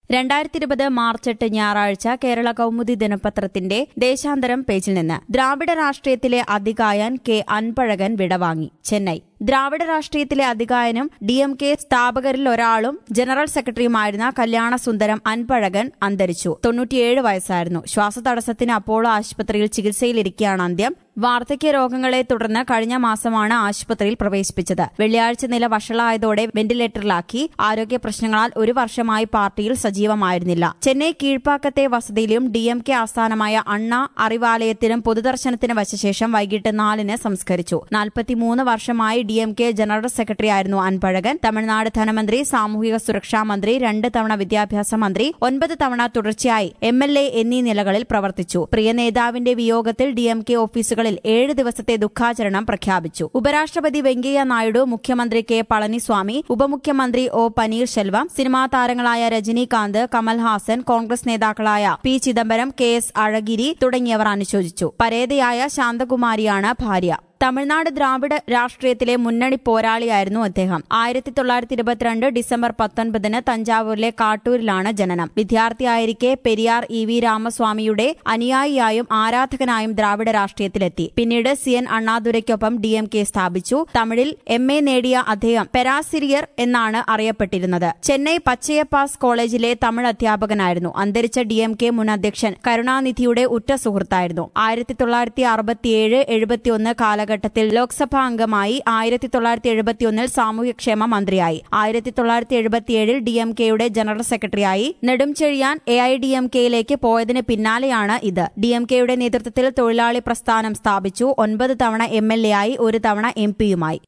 രണ്ടായിരത്തി ഇരുപത് മാർച്ച് എട്ട് ഞായറാഴ്ച കേരള കൗമുദി ദിനപത്രത്തിന്റെ ദേശാന്തരം പേജിൽ നിന്ന് ദ്രാവിഡ രാഷ്ട്രീയത്തിലെ അതികായൻ കെ അൻപഴകൻ വിടവാങ്ങി ചെന്നൈ ദ്രാവിഡ രാഷ്ട്രീയത്തിലെ അതികായനും ഡി എം കെ സ്ഥാപകരിൽ ഒരാളും ജനറൽ സെക്രട്ടറിയുമായിരുന്ന കല്യാണസുന്ദരം അൻപഴകൻ അന്തരിച്ചു തൊണ്ണൂറ്റിയേഴ് വയസ്സായിരുന്നു ശ്വാസതടസ്സത്തിന് അപ്പോളോ ആശുപത്രിയിൽ ചികിത്സയിലിരിക്കെയാണ് അന്ത്യം വാർദ്ധക്യ രോഗങ്ങളെ തുടർന്ന് കഴിഞ്ഞ മാസമാണ് ആശുപത്രിയിൽ പ്രവേശിപ്പിച്ചത് വെള്ളിയാഴ്ച നില വഷളായതോടെ വെന്റിലേറ്ററിലാക്കി ആരോഗ്യ പ്രശ്നങ്ങളാൽ ഒരു വർഷമായി പാർട്ടിയിൽ സജീവമായിരുന്നില്ല ചെന്നൈ കീഴ്പ്പാക്കത്തെ വസതിയിലും ഡി എം കെ ആസ്ഥാനമായ അണ്ണ അറിവാലയത്തിലും പൊതുദർശനത്തിന് വച്ച ശേഷം വൈകിട്ട് നാലിന് സംസ്കരിച്ചു നാൽപ്പത്തിമൂന്ന് വർഷമായി D M K general secretary ആയിരുന്നു അൻപഴകൻ തമിഴ്നാട് ധനമന്ത്രി സാമൂഹിക സുരക്ഷാ മന്ത്രി രണ്ട് തവണ വിദ്യാഭ്യാസ മന്ത്രി ഒൻപത് തവണ തുടർച്ചയായി എം എൽ എ എന്നീ നിലകളിൽ പ്രവർത്തിച്ചു പ്രിയ നേതാവിന്റെ വിയോഗത്തിൽ ഡി എം കെ ഓഫീസുകളിൽ ഏഴ് ദിവസത്തെ ദുഃഖാചരണം പ്രഖ്യാപിച്ചു ഉപരാഷ്ട്രപതി വെങ്കയ്യ നായിഡു മുഖ്യമന്ത്രി കെ പളനിസ്വാമി ഉപമുഖ്യമന്ത്രി ഒ പനീർശെൽവം സിനിമാ താരങ്ങളായ രജനീകാന്ത് കമൽഹാസൻ കോൺഗ്രസ് നേതാക്കളായ പി ചിദംബരം കെ എസ് അഴഗിരി തുടങ്ങിയവർ അനുശോചിച്ചു പരേതയായ ശാന്തകുമാരിയാണ് ഭാര്യ തമിഴ്നാട് ദ്രാവിഡ രാഷ്ട്രീയത്തിലെ മുന്നണി പോരാളിയായിരുന്നു അദ്ദേഹം ആയിരത്തി തൊള്ളായിരത്തി ഇരുപത്തിരണ്ട് ഡിസംബർ പത്തൊൻപതിന് തഞ്ചാവൂരിലെ കാട്ടൂരിലാണ് ജനനം വിദ്യാർത്ഥിയായിരിക്കെ പെരിയാർ ഇ വി രാമസ്വാമിയുടെ അനുയായിയായും ആരാധകനായും ദ്രാവിഡ രാഷ്ട്രീയത്തിലെത്തി പിന്നീട് സി എൻ അണ്ണാദുരയ്ക്കൊപ്പം ഡി എം കെ സ്ഥാപിച്ചു തമിഴിൽ എം എ നേടിയ അദ്ദേഹം പെരാസിരിയർ എന്നാണ് അറിയപ്പെട്ടിരുന്നത് ചെന്നൈ പച്ചയപ്പാസ് കോളേജിലെ തമിഴ് അധ്യാപകനായിരുന്നു അന്തരിച്ച ഡി എം കെ മുൻ അധ്യക്ഷൻ കരുണാനിധിയുടെ ഉറ്റ സുഹൃത്തായിരുന്നു ആയിരത്തി തൊള്ളായിരത്തി അറുപത്തിയേഴ് എഴുപത്തിയൊന്ന് കാലഘട്ടം കാലഘട്ടത്തിൽ ലോക്സഭാ അംഗമായി ആയിരത്തി തൊള്ളായിരത്തി എഴുപത്തിയൊന്നിൽ സാമൂഹ്യക്ഷേമ മന്ത്രിയായി ആയിരത്തി തൊള്ളായിരത്തി എഴുപത്തിയേഴിൽ ഡി എം കെയുടെ ജനറൽ സെക്രട്ടറിയായി Nedunchezhiyan A I D M കെയിലേക്ക് പോയതിന് പിന്നാലെയാണ് ഇത് ഡി എം കെയുടെ നേതൃത്വത്തിൽ തൊഴിലാളി പ്രസ്ഥാനം സ്ഥാപിച്ചു ഒൻപത് തവണ എം എൽ എ ആയി ഒരു തവണ എം പിയുമായി